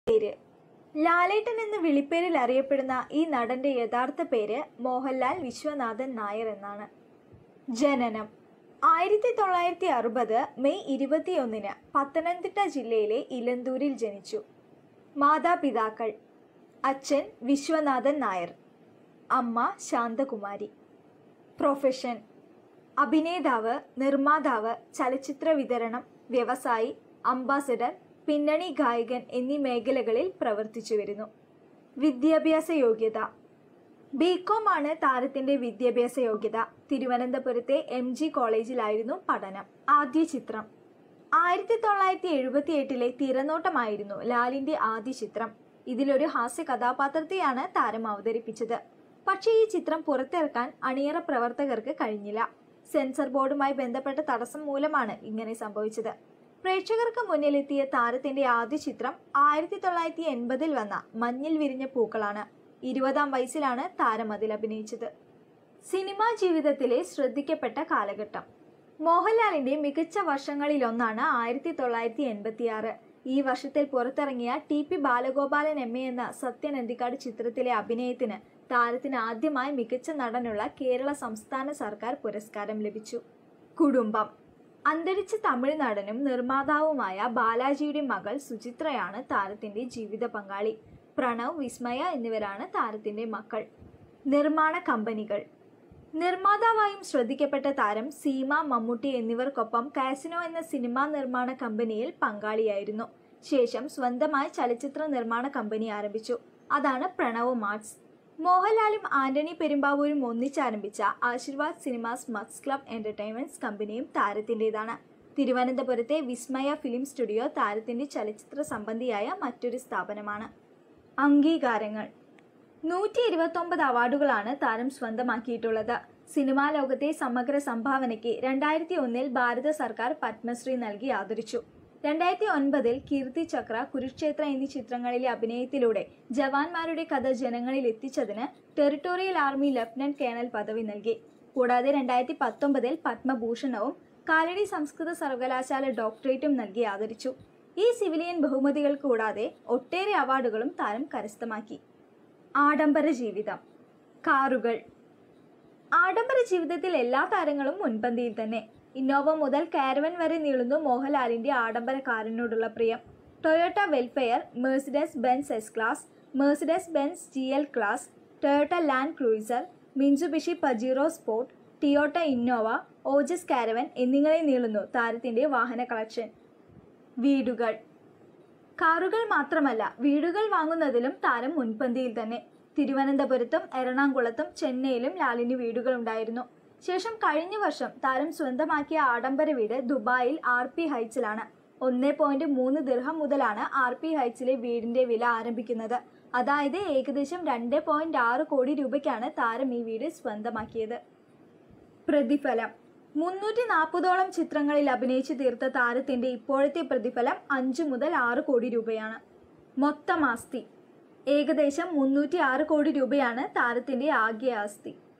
പേര് ലാലേട്ടൻ എന്ന് വിളിപ്പേരിൽ അറിയപ്പെടുന്ന ഈ നടന്റെ യഥാർത്ഥ പേര് മോഹൻലാൽ വിശ്വനാഥൻ നായർ എന്നാണ് ജനനം ആയിരത്തി തൊള്ളായിരത്തി അറുപത് മെയ് ഇരുപത്തിയൊന്നിന് പത്തനംതിട്ട ജില്ലയിലെ ഇലന്തൂരിൽ ജനിച്ചു മാതാപിതാക്കൾ അച്ഛൻ വിശ്വനാഥൻ നായർ അമ്മ ശാന്തകുമാരി പ്രൊഫഷൻ അഭിനേതാവ് നിർമ്മാതാവ് ചലച്ചിത്ര വിതരണം വ്യവസായി അംബാസഡർ പിന്നണി ഗായകൻ എന്നീ മേഖലകളിൽ പ്രവർത്തിച്ചു വരുന്നു വിദ്യാഭ്യാസ യോഗ്യത ബികോം ആണ് താരത്തിന്റെ വിദ്യാഭ്യാസ യോഗ്യത തിരുവനന്തപുരത്തെ എം ജി കോളേജിലായിരുന്നു പഠനം ആദ്യ ചിത്രം ആയിരത്തി തൊള്ളായിരത്തി എഴുപത്തി എട്ടിലെ തിരനോട്ടമായിരുന്നു ലാലിന്റെ ആദ്യ ചിത്രം ഇതിലൊരു ഹാസ്യ കഥാപാത്രത്തെയാണ് താരം അവതരിപ്പിച്ചത് പക്ഷേ ഈ ചിത്രം പുറത്തിറക്കാൻ അണിയറ പ്രവർത്തകർക്ക് കഴിഞ്ഞില്ല സെൻസർ ബോർഡുമായി ബന്ധപ്പെട്ട തടസ്സം മൂലമാണ് ഇങ്ങനെ സംഭവിച്ചത് പ്രേക്ഷകർക്ക് മുന്നിലെത്തിയ താരത്തിന്റെ ആദ്യ ചിത്രം ആയിരത്തി തൊള്ളായിരത്തി എൺപതിൽ വന്ന മഞ്ഞിൽ വിരിഞ്ഞ പൂക്കളാണ് ഇരുപതാം വയസ്സിലാണ് താരം അതിൽ അഭിനയിച്ചത് സിനിമാ ജീവിതത്തിലെ ശ്രദ്ധിക്കപ്പെട്ട കാലഘട്ടം മോഹൻലാലിന്റെ മികച്ച വർഷങ്ങളിലൊന്നാണ് ആയിരത്തി തൊള്ളായിരത്തി എൺപത്തി ആറ് ഈ വർഷത്തിൽ പുറത്തിറങ്ങിയ T P Balagopalan M A എന്ന സത്യൻ അന്തിക്കാട് ചിത്രത്തിലെ അഭിനയത്തിന് താരത്തിന് ആദ്യമായി മികച്ച നടനുള്ള കേരള സംസ്ഥാന സർക്കാർ പുരസ്കാരം ലഭിച്ചു കുടുംബം അന്തരിച്ച തമിഴ് നടനും നിർമ്മാതാവുമായ ബാലാജിയുടെ മകൾ സുചിത്രയാണ് താരത്തിന്റെ ജീവിത പങ്കാളി പ്രണവ് വിസ്മയ എന്നിവരാണ് താരത്തിന്റെ മക്കൾ നിർമ്മാണ കമ്പനികൾ നിർമ്മാതാവായും ശ്രദ്ധിക്കപ്പെട്ട താരം സീമ മമ്മൂട്ടി എന്നിവർക്കൊപ്പം കാസിനോ എന്ന സിനിമാ നിർമ്മാണ കമ്പനിയിൽ പങ്കാളിയായിരുന്നു ശേഷം സ്വന്തമായി ചലച്ചിത്ര നിർമ്മാണ കമ്പനി ആരംഭിച്ചു അതാണ് പ്രണവ് മാർട്സ് മോഹൻലാലും ആന്റണി പെരുമ്പാവൂരും ഒന്നിച്ചാരംഭിച്ച Aashirvad Cinemas Max Lab Entertainments കമ്പനിയും താരത്തിൻ്റെതാണ് തിരുവനന്തപുരത്തെ വിസ്മയ ഫിലിം സ്റ്റുഡിയോ താരത്തിന്റെ ചലച്ചിത്ര സംബന്ധിയായ മറ്റൊരു സ്ഥാപനമാണ് അംഗീകാരങ്ങൾ നൂറ്റി ഇരുപത്തൊമ്പത് അവാർഡുകളാണ് താരം സ്വന്തമാക്കിയിട്ടുള്ളത് സിനിമാ ലോകത്തെ സമഗ്ര സംഭാവനയ്ക്ക് രണ്ടായിരത്തി ഒന്നിൽ ഭാരത സർക്കാർ പത്മശ്രീ നൽകി ആദരിച്ചു രണ്ടായിരത്തി ഒൻപതിൽ കീർത്തി ചക്ര കുരുക്ഷേത്ര എന്നീ ചിത്രങ്ങളിലെ അഭിനയത്തിലൂടെ ജവാന്മാരുടെ കഥ ജനങ്ങളിൽ എത്തിച്ചതിന് ടെറിട്ടോറിയൽ ആർമി ലഫ്റ്റനന്റ് കേണൽ പദവി നൽകി കൂടാതെ രണ്ടായിരത്തി പത്തൊമ്പതിൽ പത്മഭൂഷണവും കാലടി സംസ്കൃത സർവകലാശാല ഡോക്ടറേറ്റും നൽകി ആദരിച്ചു ഈ സിവിലിയൻ ബഹുമതികൾ കൂടാതെ ഒട്ടേറെ അവാർഡുകളും താരം കരസ്ഥമാക്കി ആഡംബര ജീവിതം കാറുകൾ ആഡംബര ജീവിതത്തിൽ എല്ലാ താരങ്ങളും മുൻപന്തിയിൽ തന്നെ ഇന്നോവ മുതൽ കാരവൻ വരെ നീളുന്നു മോഹൻലാലിന്റെ ആഡംബര കാറിനോടുള്ള പ്രിയം Toyota Vellfire Mercedes Benz S class Mercedes Benz G L class Toyota Land Cruiser Mitsubishi Pajero Sport Toyota Innova Ojas caravan എന്നിങ്ങനെ നീളുന്നു താരത്തിന്റെ വാഹന കളക്ഷൻ വീടുകൾ കാറുകൾ മാത്രമല്ല വീടുകൾ വാങ്ങുന്നതിലും താരം മുൻപന്തിയിൽ തന്നെ തിരുവനന്തപുരത്തും എറണാകുളത്തും ചെന്നൈയിലും ലാലിന് വീടുകൾ ഉണ്ടായിരുന്നു ശേഷം കഴിഞ്ഞ വർഷം താരം സ്വന്തമാക്കിയ ആഡംബര വീട് ദുബായിൽ ആർ പി ഹൈറ്റ്സിലാണ് ഒന്ന് പോയിന്റ് മൂന്ന് ദിർഹം മുതലാണ് ആർ പി ഹൈറ്റ്സിലെ വീടിന്റെ വില ആരംഭിക്കുന്നത് അതായത് ഏകദേശം രണ്ട് പോയിന്റ് ആറ് കോടി രൂപയ്ക്കാണ് താരം ഈ വീട് സ്വന്തമാക്കിയത് പ്രതിഫലം മുന്നൂറ്റി നാൽപ്പതോളം ചിത്രങ്ങളിൽ അഭിനയിച്ചു തീർത്ത താരത്തിന്റെ ഇപ്പോഴത്തെ പ്രതിഫലം അഞ്ച് മുതൽ ആറ് കോടി രൂപയാണ് മൊത്തം ആസ്തി ഏകദേശം മുന്നൂറ്റി ആറ് കോടി രൂപയാണ് താരത്തിന്റെ ആകെ ആസ്തി